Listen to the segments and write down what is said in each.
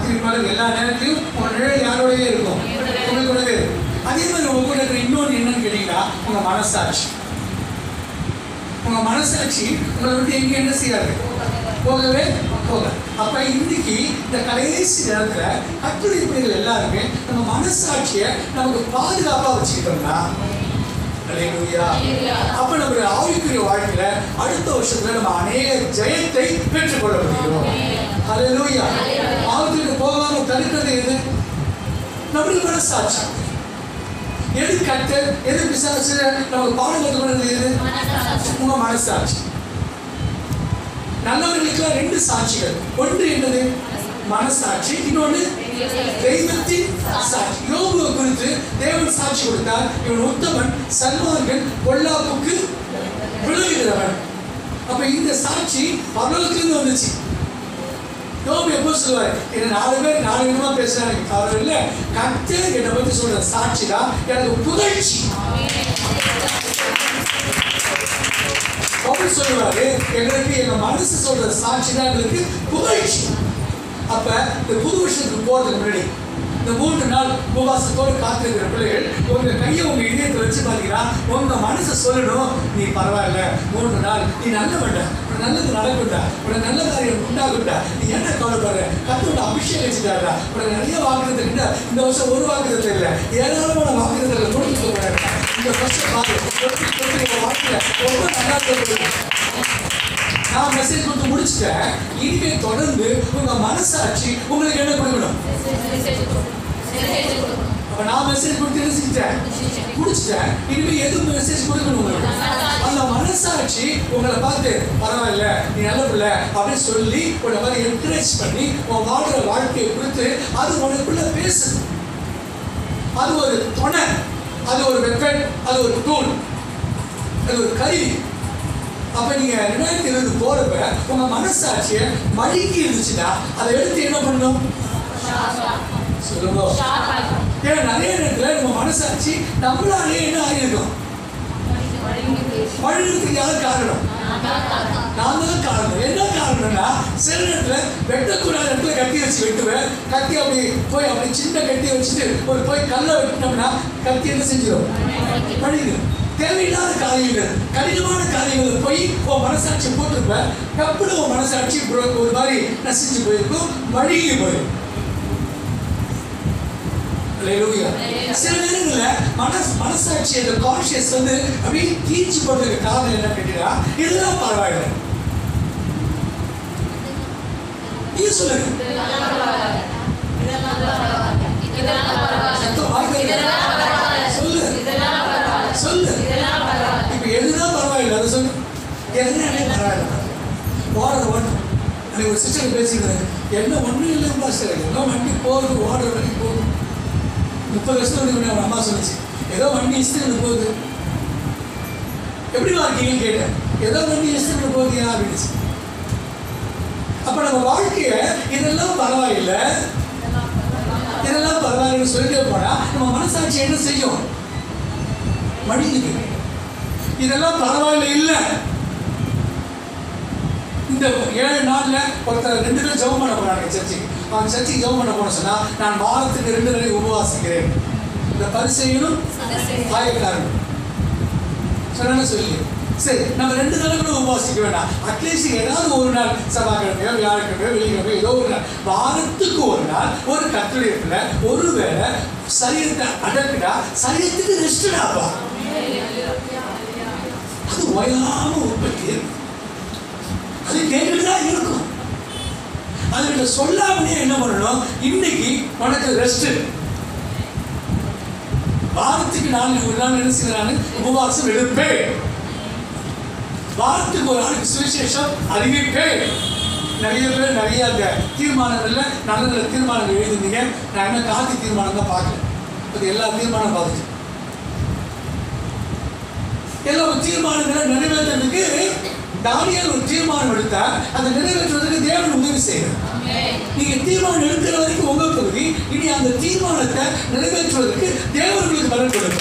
ராத்திரி பகல் எல்லா நேரத்திலும் உங்க நிழல் யாரோடவே இருக்கும் உங்களுக்கு கூடவே இருக்கும். அதே மாதிரி உங்க கூட இருக்கிற இன்னொன்று என்னன்னு கேட்டீங்கன்னா உங்க மனசாட்சி உங்க மனசாட்சி உங்களை விட்டு எங்க என்ன செய்யாது போகவே போக அப்ப இன்னைக்கு இந்த கடைசி நேரத்துல கட்டுரை பிள்ளைகள் எல்லாருமே நம்ம மனசாட்சியை நமக்கு பாதுகாப்பா வச்சுக்கிட்டோம்னா அல்லேலூயா. அப்ப நம்முடைய ஆவிக்குரிய வாழ்க்கையில அடுத்த வருஷத்துல நம்ம அநேக ஜெயத்தை பெற்றுக்கொள்ள முடியும் அல்லேலூயா ஆவிக்குரிய போகாம தடுக்கிறது எது நம்முடைய மனசாட்சி எது கட்டு எது பிசாசு நமக்கு பாடம் கற்றுக்கொண்டது எது உங்க மனசாட்சி நல்லவர்களுக்கெல்லாம் ரெண்டு சாட்சிகள் ஒன்று என்னது மனசாட்சி இன்னொன்று தெய்வத்தின் சாட்சி யோபுவை குறித்து தேவன் சாட்சி கொடுத்தார் இவன் உத்தமன் சன்மார்கன் பொல்லாப்புக்கு விழுகிறவன் அப்ப இந்த சாட்சி பரலோகத்திலிருந்து வந்துச்சு யோபு எப்போ சொல்லுவார் என்ன நாலு பேர் நாலு விதமா பேசுறாங்க எனக்கு கவலை இல்லை கத்து என்னை பத்தி சொல்ற சாட்சி தான் எனக்கு புகழ்ச்சி பவுல் சொல்லுவாரு எங்களுக்கு எங்க மனசு சொல்ற சாட்சி தான் எங்களுக்கு புகழ்ச்சி அப்ப இந்த புது வருஷத்துக்கு போறதுக்கு முன்னாடி இந்த மூன்று நாள் உபவாசத்தோடு காத்திருக்கிற பிள்ளைகள் உங்க கையை உங்க இதயத்தை வச்சு பாத்தீங்கன்னா உங்க மனசு சொல்லணும் நீ பரவாயில்ல மூன்று நாள் நீ நல்லவன்டா உனக்கு நல்லது நடக்கும்டா உனக்கு நல்ல காரியம் உண்டாகும்டா நீ என்ன கவலைப்படுற கத்தோட அபிஷேகம் வச்சுட்டாடா உனக்கு நிறைய வாக்குறது இல்லை இந்த வருஷம் ஒரு வாக்குறது இல்லை ஏராளமான வாக்குறதுல முடிச்சு போறாங்க இந்த வருஷம் பாரு தொட்டு தொட்டு உங்க வாழ்க்கையில ரொம்ப நல்லா இருக்கு நான் மெசேஜ் கொடுத்து முடிச்சிட்டேன் இனிமே தொடர்ந்து உங்க மனசாட்சி உங்களுக்கு என்ன கொடுக்கணும் அப்ப நான் மெசேஜ் கொடுத்து எழுதிட்டேன் முடிச்சிட்டேன் இனிமே எது மெசேஜ் கொடுக்கணும் உங்களுக்கு அந்த மனசாட்சி உங்களை பார்த்து பரவாயில்ல நீ நல்ல பிள்ளை அப்படின்னு சொல்லி உன்னை மாதிரி என்கரேஜ் பண்ணி உன் வாழ்ற வாழ்க்கையை கொடுத்து அது உனக்குள்ள பேசுது அது ஒரு துணை அது ஒரு வெப்பன் அது ஒரு டூல் அது ஒரு கருவி அப்ப நீங்க ரெண்டாயிரத்தி இருபது போறப்ப உங்க மனசாட்சியை மழுங்கி இருந்துச்சுன்னா அதை எடுத்து என்ன பண்ணணும் சொல்லுங்க ஏன்னா நிறைய நேரத்துல நம்ம மனசாட்சி நம்மளாலே என்ன ஆகிருக்கும் மழுங்கிறதுக்கு யார் காரணம் நான் தான் காரணம் என்ன காரணம்னா சில நேரத்துல வெட்டக்கூடாத இடத்துல கத்தி வச்சு வெட்டுவேன் கத்தி அப்படி போய் அப்படி சின்ன கத்தி வச்சுட்டு ஒரு போய் கல்லை வெட்டினோம்னா கத்தி என்ன செஞ்சிடும் மழுங்கிடும் தேவையில்லாத காரியங்கள் கடினமான காரியங்கள் போய் உன் மனசாட்சி போட்டிருப்ப கப்புனு உன் மனசாட்சி bro- ஒரு மாதிரி நசிச்சு போயிருக்கும் மழுகி போயிருக்கும் Hallelujah. சில நேரங்கள்ல மனசு மனசாட்சி அந்த கான்சியஸ் வந்து அப்படியே கீழ்ச்சி போடுறதுக்கு காரணம் என்ன கேட்டீங்கன்னா இதெல்லாம் பரவாயில்ல நீங்க சொல்லுங்க சத்தம் வார்த்தை இல்ல. சொல்லு சொல்லு இப்ப எதுதான் பரவாயில்ல அதை சொல்லு எல்லாமே பரவாயில்ல ஓடுற ஓட்டம் அன்னைக்கு ஒரு சிஸ்டர் பேசிக்கிறாங்க என்ன ஒன்றும் இல்லை பாஸ்டர் எல்லாம் வண்டி போகுது ஓடுற வண்டி போகுது முப்பது வருஷத்துக்கு முன்னாடி அவங்க அம்மா சொல்லுச்சு ஏதோ வண்டி இஸ்திரிட்டு போகுது எப்படிமா இருக்கீங்கன்னு கேட்டேன் ஏதோ வண்டி இஸ்திரிட்டு போகுதியா அப்படின்னுச்சு அப்ப நம்ம வாழ்க்கைய இதெல்லாம் பரவாயில்ல இதெல்லாம் பரவாயில்லைன்னு சொல்லிட்டே போனா நம்ம மனசாட்சி என்ன செய்யும் மடிக்குது இதெல்லாம் பரவாயில்ல இல்ல இந்த ஏழு நாள்ல ஒருத்தர் ரெண்டு பேரும் ஜெபம் பண்ண போறாங்க சர்ச்சுக்கு அவன் சர்ச்சுக்கு ஜெபம் பண்ண போன சொன்னா நான் வாரத்துக்கு ரெண்டு நாளை உபவாசிக்கிறேன் இந்த பரிசையிலும் ஆயக்காரனும் சொன்னா சொல்லி சரி நம்ம ரெண்டு நாள் கூட உபவாசிக்க வேண்டாம் அட்லீஸ்ட் ஏதாவது ஒரு நாள் செவ்வாய்க்கிழமையோ வியாழக்கிழமையோ வெள்ளிக்கிழமையோ ஏதோ ஒரு நாள் வாரத்துக்கு ஒரு நாள் ஒரு கத்துடையத்துல ஒரு வேளை சரீரத்தை அடக்குடா சரீரத்துக்கு ரெஸ்டாப்பா அது ஓயாம உற்பத்தி இருக்கு. அது கேட்டுட்டு தான் இருக்கும் அதுகிட்ட சொல்லாமலே என்ன பண்ணணும் இன்னைக்கு உனக்கு ரெஸ்ட் வாரத்துக்கு நாலு ஒரு நாள் என்ன செய்யறாங்க உபவாசம் எடுப்பேன் வாரத்துக்கு ஒரு நாளைக்கு சுவிசேஷம் அறிவிப்பேன் நிறைய பேர் நிறைய அந்த தீர்மானங்கள்ல நல்ல நல்ல தீர்மானங்கள் எழுதுனீங்க நான் என்ன காந்தி தீர்மானம் தான் பார்க்கல அது எல்லா தீர்மானம் பார்த்துட்டேன் எல்லா தீர்மானங்களை நிறைவேற்றுறதுக்கு தானியல் ஒரு தீர்மானம் எடுத்தா அதை நிறைவேற்றுவதற்கு தேவன் உதவி செய்யணும் நீங்க தீர்மானம் எடுக்கிற வரைக்கும் உங்க பகுதி இனி அந்த தீர்மானத்தை நிறைவேற்றுவதற்கு தேவர்களுக்கு பலன் கொடுக்கும்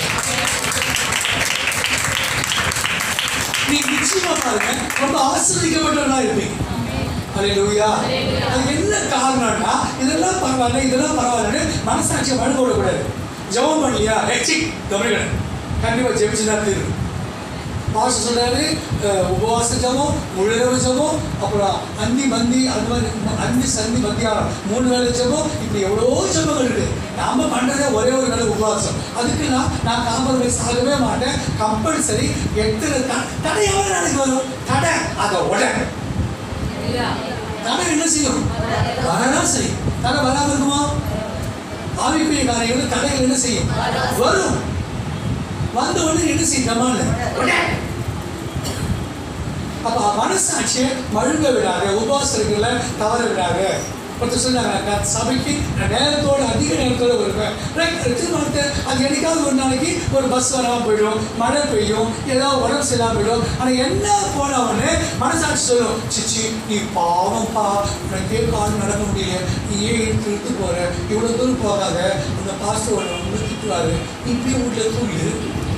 நீங்க நிச்சயமா பாருங்க ரொம்ப ஆசிரியக்கப்பட்டவர்களா இருப்பீங்க அல்லேலூயா அது என்ன காரணம்னா இதெல்லாம் பரவாயில்ல இதெல்லாம் பரவாயில்லன்னு மனசாட்சியை மழுங்க விடக்கூடாது ஜெபம் பண்ணலையா எச்சி கவனிக்கணும் கண்டிப்பாக ஜெபிச்சு தான் தீரும் பாஸ்டர் சொல்றாரு அஹ், உபவாச ஜபம் முழுரவு ஜபம் அப்புறம் அந்தி மந்தி அது மாதிரி ம- அந்தி சந்தி மத்தியானம் மூணு வேளை ஜபம் இப்படி எவ்வளோ ஜபங்கள் இருக்கு நாம பண்றதே ஒரே ஒரு வேளை உபவாசம் அதுக்கு நான் நான் காம்ப்ரமைஸ் ஆகவே மாட்டேன் கம்பல்சரி எத்தனை த- தடை எவ்வளோ நாளைக்கு வரும் தடை அதை உட தடை என்ன செய்யும் வரதான் செய்யும் தடை வராம இருக்குமா ஆவிக்குரிய காரியங்கள் தடைகள் என்ன செய்யும் வரும் வந்த உடனே என்ன செய்யும் நம்மால அப்ப மனசாட்சியை மழுங்க விடாத உபவாசங்களை தவற விடாத ஒருத்தர் சொன்னாங்க நான் சபைக்கு நான் நேரத்தோட அதிக நேரத்தோட வருவேன் ரைட் திருமணத்தை அது என்னைக்காவது ஒரு நாளைக்கு ஒரு பஸ் வராமல் போயிடும் மழை பெய்யும் ஏதாவது உடம்பு சரியில்லாம போயிடும் ஆனால் என்ன போனவொடனே மனசாட்சி சொல்லும் சிச்சி நீ பாவம் பா உனக்கே கால் நடக்க முடியல நீ ஏன் இழுத்து இழுத்து போற இவ்வளோ தூரம் போகாத அந்த பாஸ்டர் ஒன்று வந்து திட்டுவாரு நீ இப்படியே வீட்டில் தூங்கிடு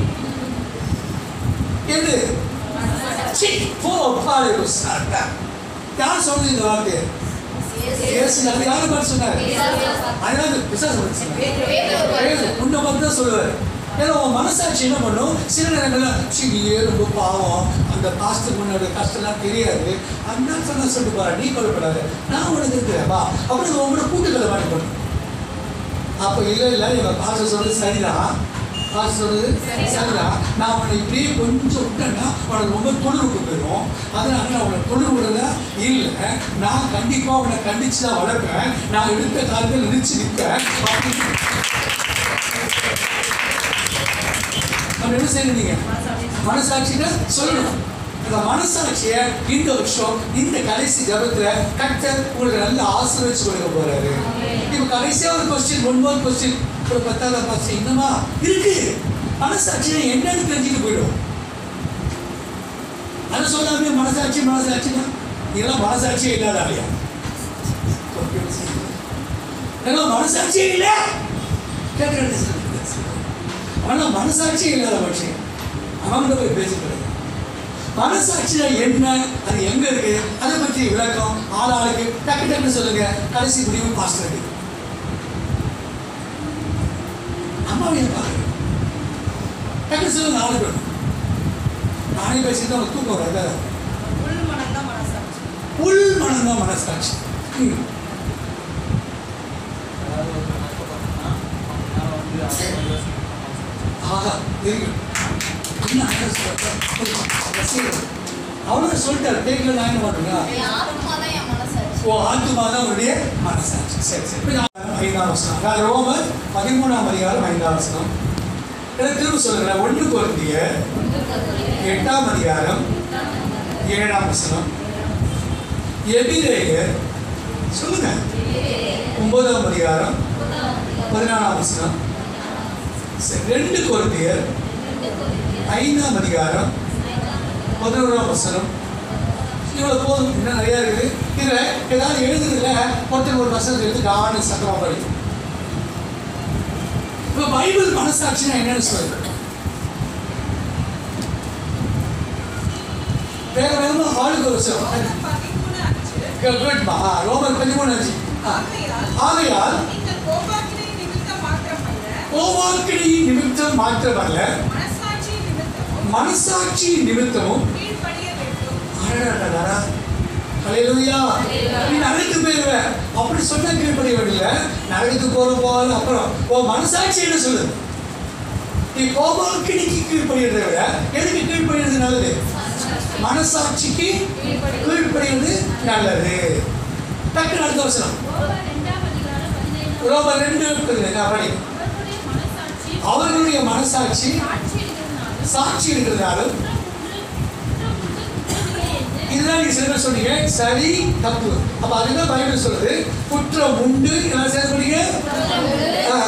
எது சி போ பாரு சாட்டா யார் சொன்னது இந்த வார்த்தை இயேசு அது யாரை பார்த்து சொன்னாரு அதனால பிசாசு பார்த்து சொன்னாரு உன்னை பார்த்து தான் சொல்லுவார் ஏன்னா உன் மனசாட்சி என்ன பண்ணும் சில நேரங்கள்ல சி நீயே ரொம்ப பாவம் அந்த பாஸ்டர் முன்னோட கஷ்டம்லாம் தெரியாது அந்த சொன்ன சொல்லிட்டு போற நீ கொல்லப்படாத நான் உனக்கு இருக்கிறேன் வா அப்படி உங்களோட கூட்டுக்களை மாட்டி பண்ணும் அப்போ இல்லை இல்லை இவன் பாஸ்டர் சொல்றது சரிதான் பாஸ்டர் சொல்றது சரிதான் நான் உன்னை இப்படியே கொஞ்சம் விட்டேன்னா உனக்கு ரொம்ப தொழில் விட்டு போயிடும் அதனால நான் உன்னை தொழில் விடல இல்லை நான் கண்டிப்பாக உன்னை கண்டிச்சு தான் வளர்ப்பேன் நான் எடுத்த காலத்தில் நினைச்சு நிற்பேன் அப்படின்னு நம்ம என்ன செய்யணும் நீங்க மனசாட்சியில சொல்லணும் அந்த மனசாட்சியை இந்த வருஷம் இந்த கடைசி ஜபத்துல கர்த்தர் உங்களுக்கு நல்ல ஆசீர்வதிச்சு கொடுக்க போறாரு இப்ப கடைசியா ஒரு கொஸ்டின் ஒன் மோர் கொஸ்டின் ஒரு பத்தாவது கொஸ்டின் என்னமா இருக்கு மனசாட்சியை என்னன்னு தெரிஞ்சுட்டு போயிடும் அதை சொல்லாமே மனசாட்சி மனசாட்சினா இதெல்லாம் மனசாட்சியே இல்லாத ஆளியா ஏன்னா மனசாட்சியே இல்லை கேட்கறது ஆனா மனசாட்சியே இல்லாத மனுஷன் அவன்கிட்ட போய் பேசக்கூடாது மனசாட்சியா என்ன அது எங்க இருக்கு அதை பற்றி விளக்கம் ஆள் ஆளுக்கு டக்கு டக்குன்னு சொல்லுங்க கடைசி முடிவு பாஸ்டர் அம்மாவை பாருங்க டக்கு சொல்லுங்க ஆளுக்கு நானே பேசிட்டு அவன் தூக்கம் வராது உள் மனம்தான் மனசாட்சி உள் மனம் தான் மனசாட்சி ம். ஆஹா தெரியும் என்ன அழகா சொல்றாரு. அவர் செய்யறது. அவரு சொல்லிட்டாரு கேட்கல நான் என்ன பண்ணுங்க ஆத்மாதான் என் மனசாட்சி ஓ ஆத்துமா தான் அவருடைய மனசாட்சி சரி சரி இப்ப நான் ஐந்தாம் வசனம் நான் ரோமர் பதிமூணாம் அதிகாரம் ஐந்தாம் வசனம் எனக்கு திரும்ப சொல்லுங்களேன் ஒன்று பொருந்திய எட்டாம் அதிகாரம் ஏழாம் வசனம் எபிரேயர் சொல்லுங்க ஒன்பதாம் அதிகாரம் பதினாலாம் வசனம் சரி, ரெண்டு கொரிந்தியர் ஐந்தாம் அதிகாரம் பதினோராம் வசனம் இவ்வளவு போதும் இன்னும் நிறைய இருக்குது இதுல ஏதாவது எழுதுறதுல ஒருத்தர் ஒரு வசனம் எழுதி காண சக்கரமா படிக்கும் இப்போ பைபிள் மனசாட்சினா என்னன்னு சொல்லுது வேக வேகமா ஆளுக்கு ஒரு விஷயம் ரோமர் பதிமூணு அஞ்சு. குட்மா ரோமர் பதிமூணு அஞ்சு ஆ. ஆகையால் ஆகையால் நீங்கள் கோபாக்கினை நிமித்தம் மாத்திரமல்ல, கோவாக்கினி நிமித்தம் மாத்திரமல்ல மனசாட்சி நிமித்தமும் மனசாட்சி நிமித்தமும் கீழ்ப்படிய வேண்டும். அடடடடடா. ஹல்லேலூயா. நீ நரகத்துக்கு போயிருவ. அப்படி சொன்னா கீழ்ப்படிய வேண்டியதில்ல. நரகத்துக்கு போற போகாத அப்புறம் உன் மனசாட்சி என்ன சொல்லுது நீ கோபாக்கினிக்கு கீழ்ப்படியறதை விட எதுக்கு கீழ்ப்படியறது நல்லது மனசாட்சிக்கு கீழ்ப்படியறது நல்லது டக்குனு அடுத்த வசனம் ரோமர் ரெண்டு இருக்குது நான் படி அவர்களுடைய மனசாட்சி சாட்சி இருக்கிறதாலும் இதுதான் நீங்க சில பேர் சொன்னீங்க சரி தப்பு அப்ப அதுதான் பைபிள் சொல்லுது குற்றம் உண்டு எல்லாம் சேர்ந்து சொன்னீங்க ஆ.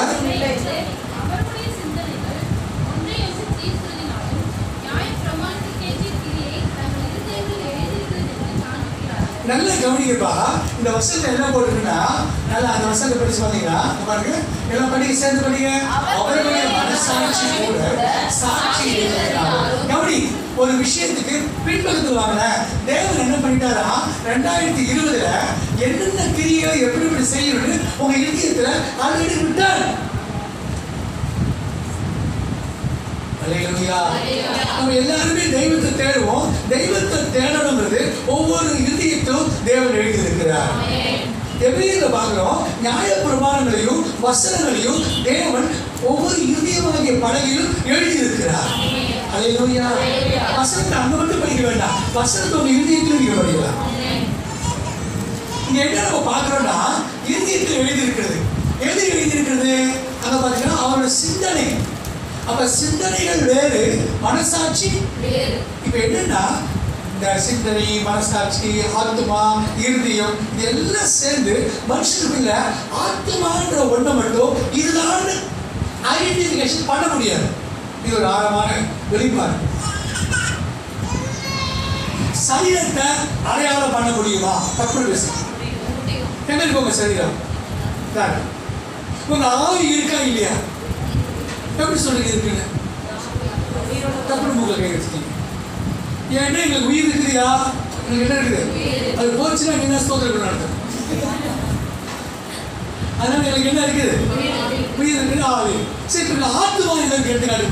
நல்லா கவனிக்கப்பா இந்த வசனத்தை என்ன போட்டுருக்குன்னா நல்லா அந்த வசனத்தை படிச்சு பார்த்தீங்கன்னா இங்க பாருங்க எல்லாம் படிக்க சேர்ந்து படிங்க அவர்களுடைய மனசாட்சி கூட சாட்சி இருக்கிறார். கவனி ஒரு விஷயத்துக்கு பின்பக்கத்தில் வாங்கின தேவன் என்ன பண்ணிட்டாரா ரெண்டாயிரத்தி இருபதுல என்னென்ன கிரியை எப்படி எப்படி செய்யணும்னு உங்க இதயத்துல ஆல்ரெடி விட்டார் அல்லேலூயா. நம்ம எல்லாருமே தெய்வத்தை தேடுவோம் தெய்வத்தை தேடணுங்கிறது ஒவ்வொரு இதயத்திலும் தேவன் எழுதியிருக்கிறார் எபிரேயர்ல பார்க்கிறோம் நியாய பிரமாணங்களையும் வசனங்களையும் தேவன் ஒவ்வொரு இதயமாகிய பலகையிலும் எழுதியிருக்கிறார் அல்லேலூயா வசனத்தை அங்க மட்டும் படிக்க வேண்டாம் வசனத்தை உங்க இதயத்திலும் நீங்க படிக்கலாம் இங்க என்ன நம்ம பார்க்கிறோம்னா இதயத்தில் எழுதியிருக்கிறது எது எழுதியிருக்கிறது அங்க பாத்தீங்கன்னா அவரோட சிந்தனை அப்ப சிந்தனைகள் வேறு மனசாட்சி இப்ப என்னன்னா இந்த சிந்தனை மனசாட்சி ஆத்மா இருதயம் இது எல்லாம் சேர்ந்து மனுஷனுக்குள்ள ஆத்மான்ற ஒண்ணை மட்டும் இதுதான் ஐடென்டிஃபிகேஷன் பண்ண முடியாது இது ஒரு ஆழமான வெளிப்பாடு சரீரத்தை அடையாளம் பண்ண முடியுமா தப்பு பேச எங்க இருக்கு உங்க சரீரம் இதான். உங்க ஆவி இருக்கா இல்லையா எப்படி சொல்றீங்க இருக்குன்னு தப்பு மூக்க கை வச்சுட்டீங்க ஏன்னா எங்களுக்கு உயிர் இருக்குதுயா உங்களுக்கு என்ன இருக்குது அது போச்சுன்னா என்ன ஸ்தோத்திரம் நடத்தும் அதனால எனக்கு என்ன இருக்குது உயிர் இருக்குது ஆவி சரி இப்ப இந்த ஆத்மா எனக்கு எடுத்துக்காட்டு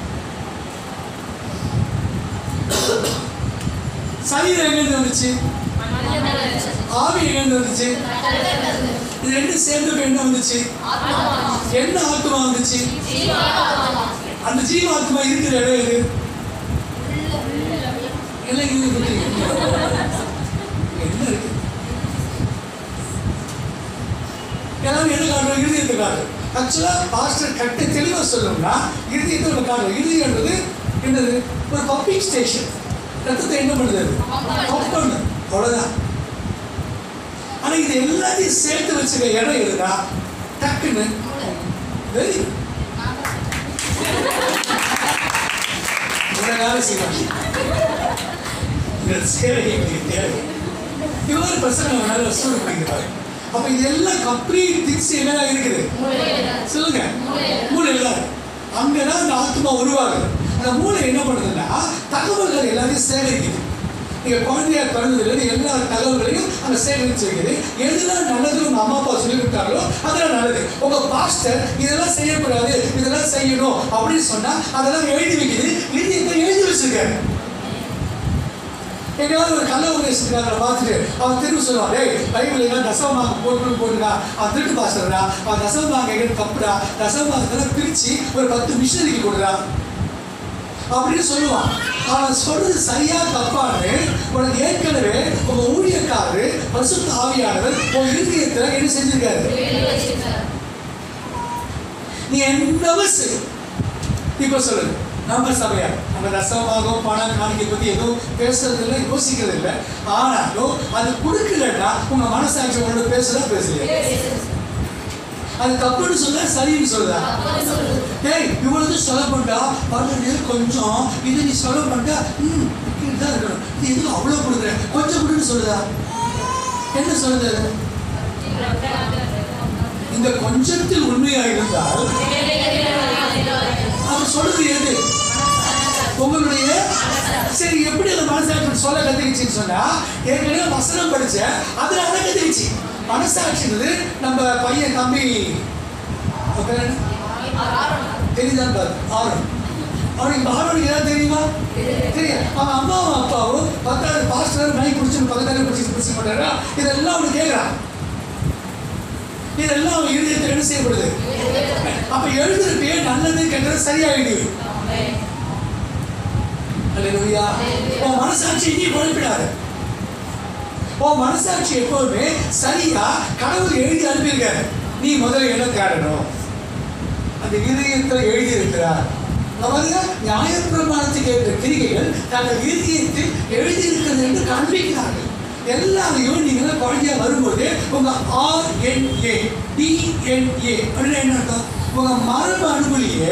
சரீரம் எங்கேருந்து வந்துச்சு ஆவி எங்கேருந்து வந்துச்சு இது ரெண்டும் சேர்ந்து இப்ப என்ன வந்துச்சு என்ன ஆத்மா வந்துச்சு அந்த ஜீவாத்மா இருக்கிற இடம் எது எல்லாம் இங்க இருக்கு. என்ன இருக்கு எல்லாரும் என்ன காட்டுறோம் இறுதியத்தை காட்டுறோம் ஆக்சுவலா பாஸ்டர் கட்ட தெளிவா சொல்லணும்னா இறுதியத்தை நம்ம காட்டுறோம் இறுதின்றது என்னது ஒரு பம்பிங் ஸ்டேஷன் ரத்தத்தை என்ன பண்ணுது அது? பம்ப் பண்ணு அவ்வளவுதான் ஆனா இது எல்லாத்தையும் சேர்த்து வச்சுக்க இடம் எதுனா டக்குன்னு வெரி உலகால செய்வாங்க இந்த சேவை எங்களுக்கு தேவை இவ்வளவு பசங்க நம்ம நல்ல ஸ்டூடெண்ட் படிக்கிறாங்க அப்ப இது எல்லாம் கம்ப்ளீட் திங்ஸ் என்னடா இருக்குது சொல்லுங்க மூளையில தான் இருக்கு. அங்கதான் அந்த ஆத்மா உருவாகுது அந்த மூளை என்ன பண்ணுதுன்னா தகவல்கள் எல்லாத்தையும் சேகரிக்குது நீங்க குழந்தையா பிறந்ததுலேருந்து எல்லா தகவல்களையும் அந்த சேகரிச்சு வைக்குது எதுலாம் நல்லது உங்க அம்மா அப்பா சொல்லி கொடுத்தாங்களோ அதெல்லாம் நல்லது உங்க பாஸ்டர் இதெல்லாம் செய்யக்கூடாது இதெல்லாம் செய்யணும் அப்படின்னு சொன்னா அதெல்லாம் எழுதி வைக்குது இதயத்தை எழுதி வச்சிருக்காரு எங்கேயாவது ஒரு கள்ள உபதேசத்துக்காரரை பார்த்துட்டு அவன் திரும்ப சொல்லுவான் டேய் பைபிள் எல்லாம் தசமமாக போட்டு போட்டுடா அவன் திருட்டு பாஸ்டர்டா அவன் தசமமாக எங்கே தப்புடா தசமபாகத்தெல்லாம் பிரித்து ஒரு பத்து மிஷனரிக்கு கொடுடா அப்படின்னு சொல்லுவான் அவன் சொல்றது சரியா தப்பான்னு உனக்கு ஏற்கனவே உங்க ஊழியக்காரரு பரிசுத்த ஆவியானவர் உன் இருதயத்துல என்ன செஞ்சிருக்காரு நீ என்னவோ செய் இப்ப சொல்லு நம்ம சபையா நம்ம தசமாகவும் பணம் காணிக்கை பத்தி எதுவும் பேசுறது இல்லை யோசிக்கிறது இல்லை ஆனாலும் அது கொடுக்கலன்னா உங்க மனசாட்சி உங்களோட பேசுதா பேசலையா அது தப்புன்னு சொல்ல சரின்னு சொல்லுதா டேய் இவ்வளவு செலவு பண்ணா பன்னெண்டு கொஞ்சம் இது நீ செலவு பண்ணிட்டா ம் இதுதான் இருக்கணும் இது எதுக்கு அவ்வளோ கொடுக்குற கொஞ்சம் கொடுன்னு சொல்லுதா என்ன சொல்லுது அது? இந்த கொஞ்சத்தில் உண்மையாக இருந்தால் அவர் சொல்றது எது உங்களுடைய சரி எப்படி அந்த மனசாட்சி சொல்ல கத்துக்கிச்சுன்னு சொன்னா ஏற்கனவே வசனம் படிச்ச அதனால கத்துக்கிச்சு மனசாட்சின்றது நம்ம பையன் தம்பி அவன் பேர் என்ன? தெரியுதான் பாரு ஆரோன் அவனுக்கு இந்த ஆரோனுக்கு ஏதாவது தெரியுமா தெரியும் அவன் அம்மாவும் அப்பாவும் பத்தாவது பாஸ்டர் மை குடிச்சு பக்கத்தாலே குடிச்சு குடிச்சு மாட்டாரா இதெல்லாம் அவனுக்கு கேட்குறான் இதெல்லாம் அவன் இருதயத்தில் என்ன செய்யப்படுது அப்ப எழுதுறப்பே நல்லது கெட்டது சரியாயிடுது அல்லேலூயா உன் மனசாட்சி நீ குழப்பிடாது உன் மனசாட்சி எப்பவுமே சரியா கடவுள் எழுதி அனுப்பியிருக்காரு நீ முதல்ல என்ன தேடணும் அந்த இதயத்தில் எழுதி இருக்கிறார் பாருங்க நியாயப்பிரமாணத்துக்கு ஏற்ற கிரிகைகள் தங்கள் இதயத்தில் எழுதியிருக்கிறது என்று காண்பிக்கிறார்கள் எல்லாரையும் நீங்க குழந்தையா வரும்போது உங்க ஆர்என்ஏ டிஎன்ஏ அப்படின்னு என்ன அர்த்தம் உங்க மரபு அணுகுலியே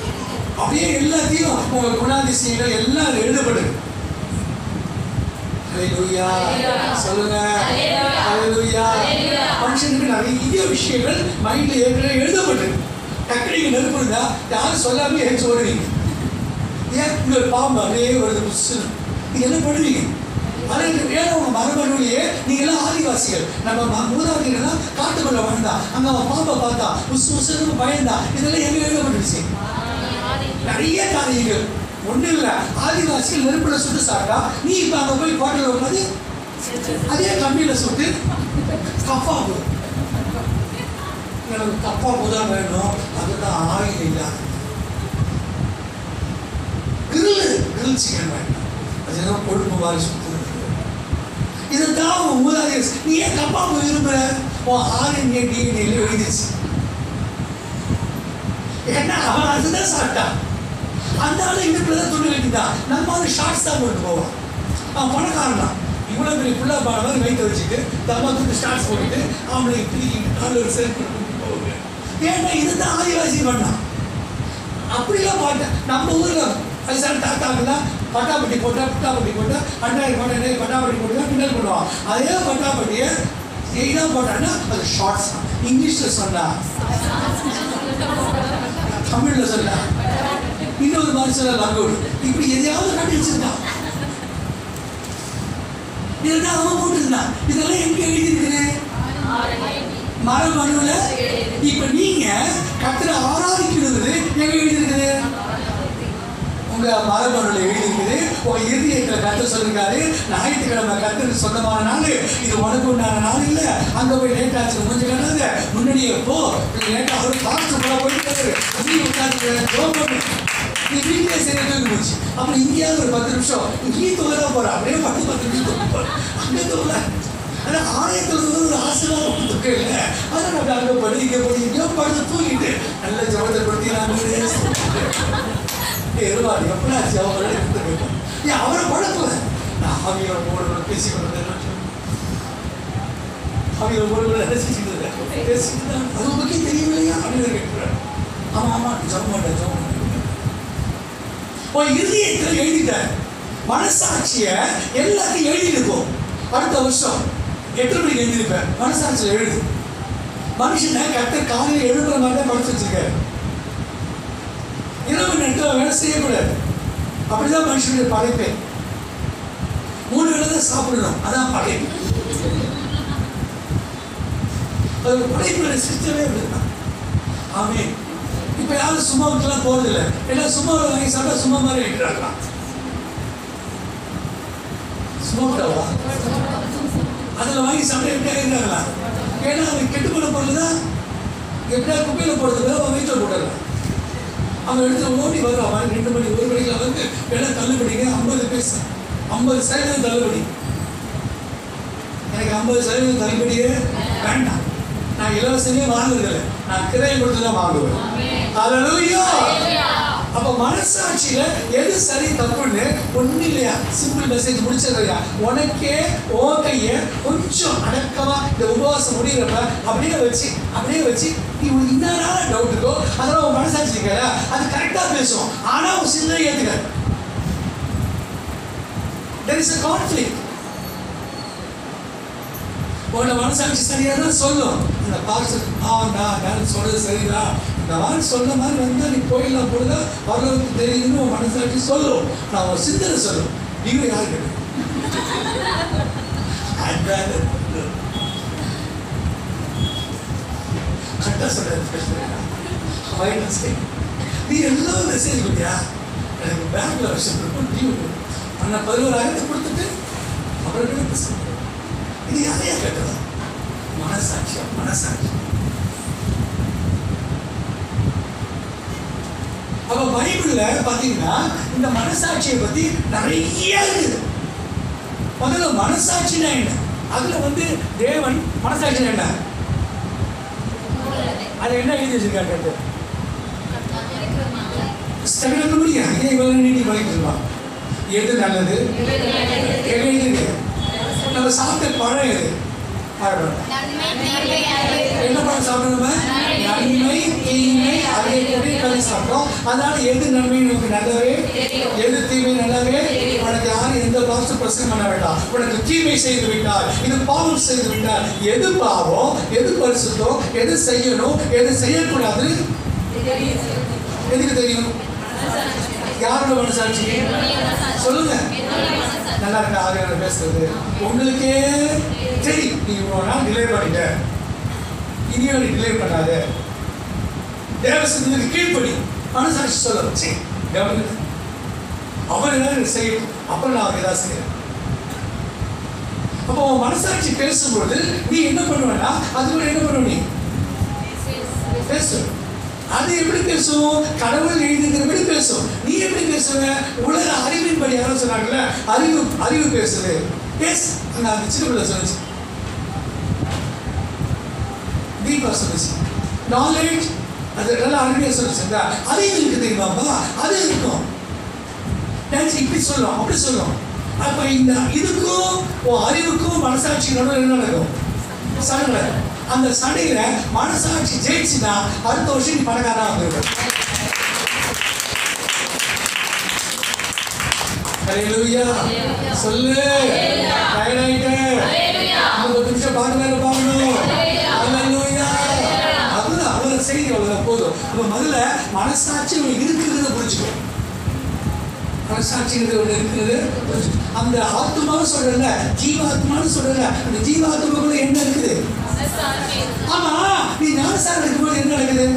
அப்படியே எல்லாத்தையும் உங்க குணாதிசயங்கள் எல்லாம் அதுல எழுதப்படுது ஹalleluya சொல்லுங்க ஹalleluya மனுஷனுக்கு நிறைய விஷயங்கள் மைண்ட்ல ஏற்கனவே எழுதப்பட்டிருக்கு டக்குனு நீங்க நெருப்பு இருந்தா யாரும் சொல்லாமே ஏச்சு ஓடுவீங்க ஏன் இங்க ஒரு பாம்பு அப்படியே வருது புஷ்ஷுன்னு நீங்க என்ன பண்ணுவீங்க ஆனால் இந்த வேலை உங்க மரபணுலையே நீங்க எல்லாம் ஆதிவாசிகள் நம்ம ம- மூதாதைகள்லாம் காட்டுக்குள்ள வாழ்ந்தா அங்க அவன் பாம்பை பார்த்தா உசு உசுன்னு பயந்தா இதெல்லாம் எங்க எழுதப்பட்டுருச்சு நிறைய காரியங்கள் ஒண்ணும் இல்ல ஆதிவாசிகள் நெருப்புல சுட்டு சாப்பிட்டா நீ இப்ப அங்க போய் ஹோட்டல் உட்காந்து அதே கம்பியில சுட்டு கப்பாப்பு எனக்கு கப்பாப்பு தான் வேணும் அதுதான் ஆயில் இல்லாத கிரில் கிரில் சிக்கன் வேண்டாம் அது ஏதோ கொழுப்பு மாதிரி சுத்துறது இதுதான் அவன் மூதாதையர் நீ ஏன் கப்பாப்பு விரும்புற உன் ஆர்என்ஏ டிஎன்ஏல எழுதிச்சு ஏன்னா அவன் அதுதான் சாப்பிட்டான் அந்த ஆளு இடுப்புல தான் துணி கட்டிட்டான் நம்ம வந்து ஷார்ட்ஸ் தான் போட்டு போவான் அவன் பணக்காரன் தான் இவ்வளவு பெரிய புள்ளா பாட மாதிரி வைத்து வச்சுட்டு தம்மா தூக்கி ஷார்ட்ஸ் போட்டுட்டு அவனை பிடிக்கிட்டு காலில் ஒரு செருப்பு போட்டு போவாங்க ஏன்னா இதுதான் ஆதிவாசி பண்ணான் அப்படிலாம் பாட்டேன் நம்ம ஊர்ல வயசான தாத்தாக்கெல்லாம் பட்டாப்பட்டி போட்டா புட்டாப்பட்டி போட்டா அண்டாயிரம் பன்னெண்டாயிரம் பட்டாப்பட்டி போட்டு தான் பின்னல் பண்ணுவான் அதே பட்டாப்பட்டியை எய்தான் போட்டான்னா அது ஷார்ட்ஸ் தான் இங்கிலீஷ்ல சொன்னா தமிழ்ல சொன்னா இன்னொரு மாதிரி சொல்ல லங்கோடு இப்படி எதையாவது கட்டி வச்சிருக்கான் இதெல்லாம் அவன் போட்டிருந்தான் இதெல்லாம் எங்க எழுதியிருக்குது மரபணுல இப்ப நீங்க கத்திர ஆராதிக்கிறது எங்க எழுதியிருக்குது உங்க மரபணுல எழுதியிருக்குது உங்க இறுதியத்துல கத்த சொல்லிருக்காரு ஞாயிற்றுக்கிழமை கத்தருக்கு சொந்தமான நாள் இது உனக்கு உண்டான நாள் இல்ல அங்க போய் லேட் ஆச்சு முடிஞ்சு கட்டாத முன்னாடியே போ லேட்டா அவரு பார்த்து போல போயிட்டாரு நீ உட்காந்து ஜோம் பண்ணு நீ வீட்டிலே சரி தூக்கி போச்சு அப்புறம் இங்கேயாவது ஒரு பத்து நிமிஷம் இங்கேயும் தூங்க போற அப்படியே பத்து பத்து நிமிஷம் தூங்க போற அங்கே தூங்கல ஆனா ஆலயத்துல இருந்து ஒரு ஆசீர்வாதம் கொடுத்துருக்க இல்லை அதான் நம்ம அங்கே படி இங்கே படி இங்கே படுத்து தூங்கிட்டு நல்ல ஜபத்தை படுத்தி நான் எருவாடி எப்படா ஜபம் எடுத்து நீ அவரை பழக்கல நான் ஆவியோட போடுற பேசி கொண்டு ஆவியோட போடுற ரசிச்சுட்டு இருக்கேன். பேசிட்டு தான், அது உனக்கே தெரியவில்லையா அப்படின்னு கேட்கிறேன் ஆமா ஆமா ஜபம் மாட்டேன் ஜபம் மாட்டேன் உன் இருதயத்தில் எழுதிட்டார் மனசாட்சிய எல்லாத்தையும் எழுதியிருக்கும் அடுத்த வருஷம் எட்டு மணிக்கு எழுதியிருப்பேன் மனசாட்சியில் எழுது மனுஷனை கத்த காலையில் எழுப்புற மாதிரி தான் படிச்சு வச்சிருக்காரு இரவு நேரத்தில் வேலை செய்யக்கூடாது அப்படிதான் மனுஷனுடைய படைப்பே மூணு வேளை தான் சாப்பிடணும் அதான் படைப்பு அது ஒரு படைப்புடைய சிஸ்டமே அப்படிதான் ஆமே இப்ப யாரும் சும்மாவுக்குலாம் போறதில்லை எல்லாம் சும்மா வாங்கி சாப்பிட்டா சும்மா மாதிரி வைக்கிறாங்களா சும்மாவிட்டவா அதில் வாங்கி சாப்பிட்டா எப்படி ஆகிறாங்களா ஏன்னா அது கெட்டு போன பொருள் தான் எப்படியா குப்பையில் போடுறது அவன் வீட்டில் போட்டுடலாம் அவன் எடுத்து ஓடி வருவான் அவன் ரெண்டு மணி ஒரு மணிக்கு வந்து வேலை தள்ளுபடிங்க ஐம்பது பைசா ஐம்பது சதவீதம் தள்ளுபடி எனக்கு ஐம்பது சதவீதம் தள்ளுபடியே வேண்டாம் நான் இலவசமே வாங்குறதில்லை நான் கிரையம் கொடுத்து தான் வாங்குவேன் ஹalleluya அப்ப மனசாட்சியில எது சரி தப்புன்னு ஒண்ணு இல்லையா சிம்பிள் மெசேஜ் முடிச்சிடுறியா உனக்கே ஓ கைய கொஞ்சம் அடக்கமா இந்த உபவாசம் முடிகிறப்ப அப்படியே வச்சு அப்படியே வச்சு நீ ஒரு இன்னொரு டவுட் இருக்கோ அதெல்லாம் உன் மனசாட்சி இருக்கல அது கரெக்டா பேசும் ஆனா உன் சிந்தனை ஏத்துக்க there is a conflict உன்னோட மனசாட்சி சரியா தான் சொல்லும் அந்த பாஸ்டர் ஆண்டா நான் சொல்றது சரிதான் இந்த மாதிரி சொன்ன மாதிரி வந்தா நீ போயிடலாம் போடுதா வரலாறு தெரியுதுன்னு உன் மனசாட்சி சொல்லும் நான் உன் சிந்தனை சொல்லும் நீங்க யாரு கேட்டு கரெக்டாக சொல்றேன் நீ எல்லாம் மெசேஜ் கொடுத்தியா எனக்கு பேங்க்ல வருஷம் இருக்கும் டியூ அண்ணா பதினோராயிரத்தை கொடுத்துட்டு அவர்கள் பேசுகிறேன் இது யாரையா கேட்டதா மனசாட்சியா மனசாட்சி அப்ப பைபிள்ல பாத்தீங்கன்னா இந்த மனசாட்சியை பத்தி நிறைய இருக்குது முதல்ல மனசாட்சினா என்ன அதுல வந்து தேவன் மனசாட்சினா என்ன அது என்ன எழுதி வச்சிருக்காரு கேட்டு ஸ்டெபிலிட்டி முடியும் ஏன் இவ்வளவு நீட்டி பண்ணிட்டு இருப்பான் எது நல்லது எது எழுதிருக்கு நம்ம சாப்பிட்ட பழம் எது பழம் என்ன பழம் சாப்பிடணும் நன்மை தீமை அதை எப்படி கல்வி சாப்பிட்டோம் இருக்கிறோம் அதனால எது நன்மை நமக்கு நல்லாவே எது தீமை நல்லாவே உனக்கு யாரும் எந்த பாவத்தை பிரச்சனை பண்ண வேண்டாம் உனக்கு தீமை செய்து விட்டார் இது பாவம் செய்து விட்டார் எது பாவம் எது பரிசுத்தம் எது செய்யணும் எது செய்யக்கூடாது எதுக்கு தெரியும் யாரோட மனசாட்சி சொல்லுங்க நல்லா இருக்க ஆகியோட பேசுறது உங்களுக்கே தெரியும் நீ இவ்வளோ நாள் டிலே பண்ணிட்ட இனியும் நீ டிலே பண்ணாத தேவசத்துக்கு கீழ்ப்படி மனசாட்சி சொல்ல சரி கவனிங்க அவர் ஏதாவது செய்யணும் அப்புறம் நான் அவர் ஏதாவது செய்யறேன் அப்போ உன் மனசாட்சி பேசும்பொழுது நீ என்ன பண்ணுவேன்னா அது கூட என்ன பண்ணுவ நீ பேசு அது எப்படி பேசும் கடவுள் எழுதுகிறபடி பேசும் நீ எப்படி பேசுவ உலக அறிவின் படி யாரும் சொன்னாங்கல்ல அறிவு அறிவு பேசுது எஸ் அந்த அந்த சின்ன பிள்ளை சொல்லுச்சு தீபா சொல்லுச்சு நாலேஜ் அது நல்லா அருமையாக சொல்லுச்சுங்க அது இருக்கு தெரியுமாப்பா அது இருக்கும் டான்ஸ் இப்படி சொல்லும் அப்படி சொல்லும் அப்ப இந்த இதுக்கும் உன் அறிவுக்கும் மனசாட்சி நடுவில் என்ன நடக்கும் சண்டை அந்த சண்டையில மனசாட்சி ஜெயிச்சுனா அடுத்த வருஷம் நீ பணக்காரா வந்துருக்க ஹalleluya சொல்லு டயர்ட் ஆயிட்டேன் இன்னும் ஒரு நிமிஷம் பாட்டு மேல பார்க்கணும் ஹalleluya அதுதான் அவ்வளவு செய்தி அவ்வளவு போதும் அப்ப முதல்ல மனசாட்சி உனக்கு இருக்குதுன்னு புரிஞ்சுக்கோ மனசாட்சிங்கிறது ஒன்று இருக்குது அந்த ஆத்மான்னு சொல்றல ஜீவாத்மான்னு சொல்றல அந்த ஜீவாத்மாக்குள்ள என்ன இருக்குது ஆமா நீ ஞானசாரம் இருக்கும்போது என்ன நடக்குது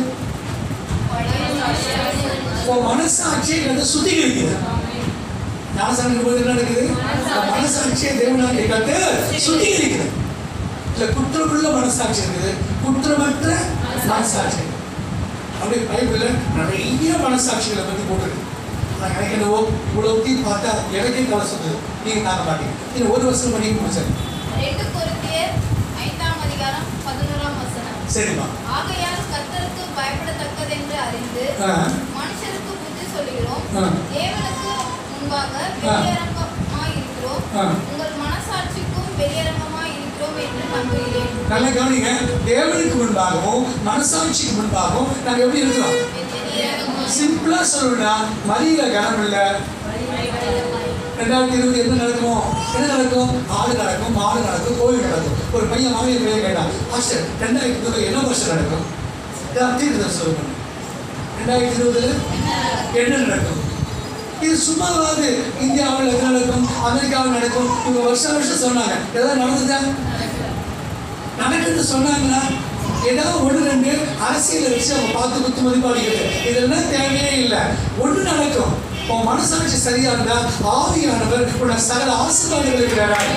உன் மனசாட்சியை கண்டு சுத்திகரிக்குது ஞானசாரம் இருக்கும்போது என்ன நடக்குது உன் மனசாட்சியை தேவனாக கண்டு சுத்திகரிக்குது இல்ல குற்றமுள்ள மனசாட்சி இருக்குது குற்றமற்ற மனசாட்சி அப்படியே பைபிள்ல நிறைய மனசாட்சிகளை பத்தி போட்டிருக்கு நான் எனக்கு என்னவோ இவ்வளவு பார்த்தா எனக்கே கவலை சொல்லுது நீங்க தாங்க மாட்டீங்க நீங்க ஒரு வருஷம் பண்ணி முடிச்சேன் ரெண்டு கொரிந்தியர் ஐந்தாம் அதிகாரம் பதினோராம் வசனம் சரிம்மா ஆகையால் கர்த்தருக்கு பயப்படத்தக்கதென்று அறிந்து ஆ, மனுஷருக்கு புத்தி சொல்லுகிறோம் ஆ. தேவனுக்கு முன்பாக வெளியரங்கமாய் இருக்கிறோம் ஆ. உங்கள் மனசாட்சிக்கும் வெளியரங்கமாய் இருக்கிறோம் என்று நம்புகிறேன் நல்லா கவனிங்க தேவனுக்கு முன்பாகவும் மனசாட்சிக்கு முன்பாகவும் நாங்க எப்படி இருக்கிறோம் வெளியரங்கமாய் சிம்பிளா சொல்லணும்னா மதியில கனம் இல்ல ரெண்டாயிரத்தி இருபது என்ன நடக்கும் என்ன நடக்கும் ஆடு நடக்கும் மாடு நடக்கும் கோவில் நடக்கும் ஒரு பையன் மாமியார் பையன் கேட்டான் மாஸ்டர் ரெண்டாயிரத்தி இருபது என்ன வருஷம் நடக்கும் ஏதாவது தீர்த்து சொல்லுங்க ரெண்டாயிரத்தி இருபதுல என்ன நடக்கும் இது சும்மாவாது இந்தியாவில் எது நடக்கும் அமெரிக்காவில் நடக்கும் இவங்க வருஷம் வருஷம் சொன்னாங்க ஏதாவது நடந்துதா நடக்குது சொன்னாங்கன்னா ஏதாவது ஒன்று ரெண்டு அரசியலை வச்சு அவங்க பார்த்து குத்து மதிப்பாளிக்கிறது இதெல்லாம் தேவையே இல்லை ஒன்று நடக்கும் உன் மனசாட்சி சரியா இருந்தா ஆவியானவர் உன்னை சகல ஆசீர்வாதங்கள் இருக்கிறார்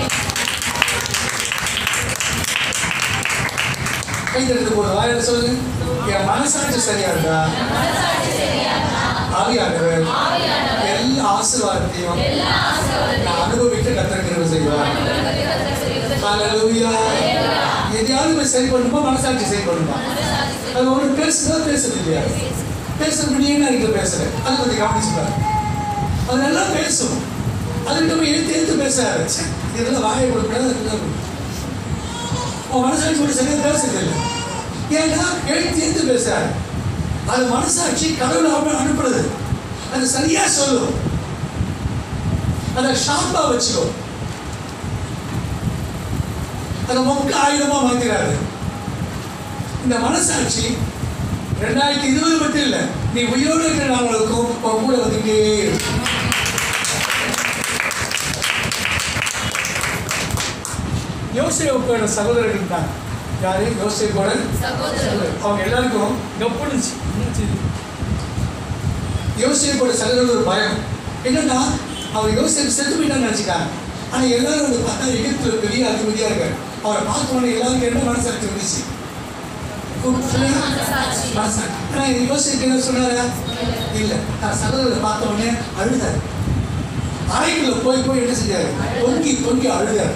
கை தடுத்து போதும் வாயில சொல்லுங்க என் மனசாட்சி சரியா இருந்தா ஆவியானவர் எல்லா ஆசீர்வாதத்தையும் நான் அனுபவிக்க கத்திருக்கிறது செய்வார் ஹalleluya எதையாவது போய் சரி பண்ணுமா மனசாட்சி சரி பண்ணுமா அது ஒன்று பேசுதா பேசுறது இல்லையா பேசுறது நீ என்ன கிட்ட பேசுற அதை பத்தி கவனிச்சுப்பாரு அது நல்லா பேசும் அதுக்கிட்ட போய் எழுத்து எழுத்து பேசாரு ச்சே, இதெல்லாம் வாயை கொடுக்கூடாது அதுதான் உன் மனசாட்சி கூட சரியா பேசுறது இல்லை ஏன்னா எழுத்து எழுத்து பேசுறாரு அது மனசாட்சி கடவுள் அவன் அனுப்புறது அது சரியா சொல்லும் அதை ஷார்ப்பா வச்சுக்கோ அதை மொக்க ஆயுதமா மாத்திராரு இந்த மனசாட்சி ரெண்டாயிரத்தி இருபது மட்டும் இல்லை நீ உயிரோடு இருக்கிற நாங்களுக்கும் உன் கூட வந்துட்டே இருக்கும் யோசேப்போட சகோதரர்கள் தான் யாரு யோசேப்போட சகோதரர். அவங்க எல்லாருக்கும் கப்புனுச்சு யோசேப்போட சகோதரர் ஒரு பயம் என்னன்னா அவர் யோசேப் செத்து போயிட்டான்னு நினச்சிக்காங்க ஆனால் எல்லாரும் வந்து பார்த்தா எகிப்துல பெரிய அதிபதியா இருக்காரு அவரை பார்த்த உடனே எல்லாருக்கும் என்ன மனசாட்சி இருந்துச்சு மனசாட்சி ஆனா யோசேப் என்ன சொன்னாரா இல்ல நான் சகோதரரை பார்த்த உடனே அழுதாரு அறைக்குள்ள போய் போய் என்ன செஞ்சாரு பொங்கி பொங்கி அழுதாரு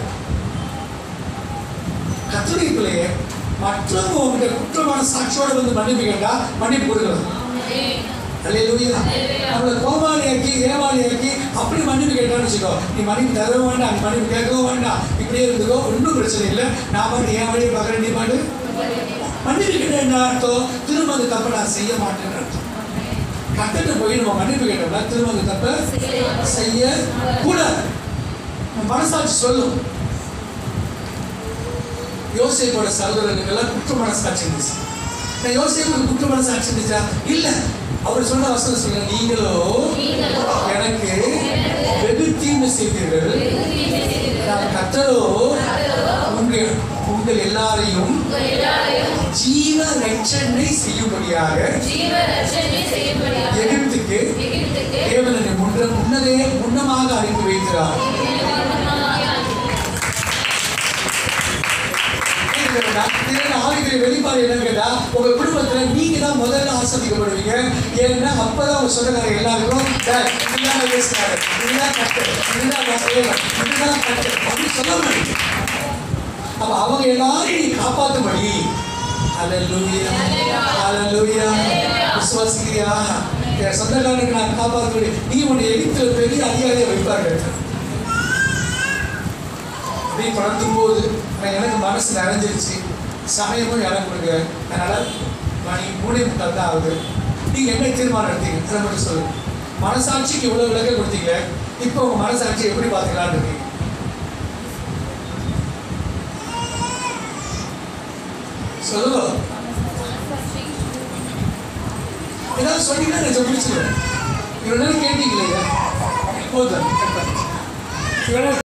கத்துடைய பிள்ளையே மற்றவங்க உங்ககிட்ட குற்றமான சாட்சியோட வந்து மன்னிப்பு கேட்டா மன்னிப்பு கொடுக்கலாம் அல்லேலூயா நம்மளை கோமாளியாக்கி ஏமாளியாக்கி அப்படி மன்னிப்பு கேட்டான்னு வச்சுக்கோ நீ மன்னிப்பு தரவும் வேண்டாம் நீ மன்னிப்பு கேட்கவும் வேண்டாம் இப்படியே இருந்துக்கோ ஒன்றும் பிரச்சனை இல்லை நான் பாட்டு என் வழியை பார்க்குறேன் நீ பாட்டு மன்னிப்பு கேட்ட என்ன அர்த்தம் திரும்ப அந்த தப்பை நான் செய்ய மாட்டேன்னு அர்த்தம் கத்துட்டு போய் நம்ம மன்னிப்பு கேட்டோம்னா திரும்ப அந்த தப்ப செய்ய கூடாது நம்ம மனசாட்சி சொல்லும் யோசேப்போட சகோதரர்களுக்கெல்லாம் குற்ற மனசாட்சி இருந்துச்சு நான் யோசேப்புக்கு குற்ற மனசாட்சி இருந்துச்சா இல்ல அவர் சொன்ன வசனம் சொல்ல நீங்களோ எனக்கு வெகு தீமை செய்தீர்கள் நான் கத்தரோ உங்கள் உங்கள் எல்லாரையும் ஜீவ ரட்சணை செய்யும்படியாக எகிப்துக்கு தேவனனை முன்ன முன்னரே முன்னமாக அனுப்பி வைக்கிறார் ஆவிகளை வெளிப்பாடு என்ன கேட்டா உங்க குடும்பத்துல நீங்க தான் முதல்ல ஆஸ்வதிக்கப்படுவீங்க ஏன்னா அப்பதான் உங்க சொந்தக்காரங்க எல்லாருக்கும் "டேய், இதுதான் பேசுறாரு இதுதான் கட்டு இதுதான் வசதிகள் இதுதான் கட்டு அப்படின்னு சொல்ல முடியும் அப்ப அவங்க எல்லாரையும் நீ காப்பாத்தும்படி அல்லேலூயா அல்லேலூயா விசுவாசிக்கிறியா என் சொந்தக்காரனுக்கு நான் காப்பாற்றும்படி நீ உன்னை எகிப்துல பெரிய அதிகாரியை வைப்பாங்க அப்படி படத்தும் போது நான் எனக்கு மனசு நிறைஞ்சிருச்சு சமயமும் இடம் கொடுங்க அதனால மணி மூணே முக்கால் தான் ஆகுது நீங்க என்ன தீர்மானம் எடுத்தீங்க அதை மட்டும் சொல்லுங்க மனசாட்சிக்கு இவ்வளவு விளக்கம் கொடுத்தீங்க இப்போ உங்க மனசாட்சி எப்படி பார்த்துக்கலாம்னு இருக்கீங்க சொல்லுங்க ஏதாவது சொன்னீங்கன்னா நான் முடிச்சிடுவேன் இவ்வளோ நேரம் கேட்டீங்களே போதும் இவ்வளோ நேரம்